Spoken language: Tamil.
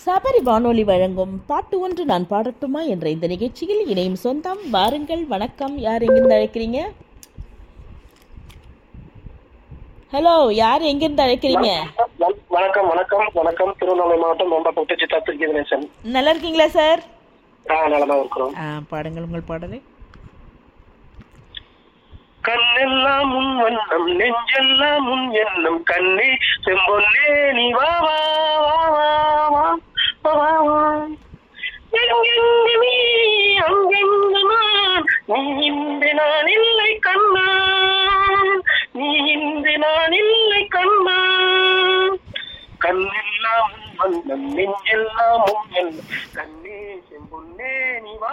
சபரி வானொலி வழங்கும் பாட்டு ஒன்று நான் பாடட்டுமா என்ற இந்த நிகழ்ச்சியில் இணையும் சொந்தம் வாருங்கள் வணக்கம் யார் எங்கிருந்து அழைக்கிறீங்க ஹலோ யார் எங்கிருந்து அழைக்கிறீங்க வண- வணக்கம் வணக்கம் வணக்கம் திருவண்ணாமலை மாவட்டம் நோம்பப்பட்டு சித்தா திருக்கி கணேசன் நல்லா இருக்கீங்களா சார் ஆ நலமா இருக்கிறோம் ஆ பாடுங்கள் உங்கள் பாடலை கண்ணெல்லாம் உன் வண்ணம் நெஞ்செல்லாம் உன் எண்ணம் கண்ணே செம்பொன்னே நீ வா வா வா வா வா வா வா வா எங்கெங்கு நீ அங்கெங்கு நான் நீ இன்று நான் இல்லை கண்ணா நீ இன்று நான் இல்லை கண்ணா கண்ணெல்லாம் உன் வண்ணம் நெஞ்செல்லாம் உன் எண்ணம் கண்ணே செம்பொன்னே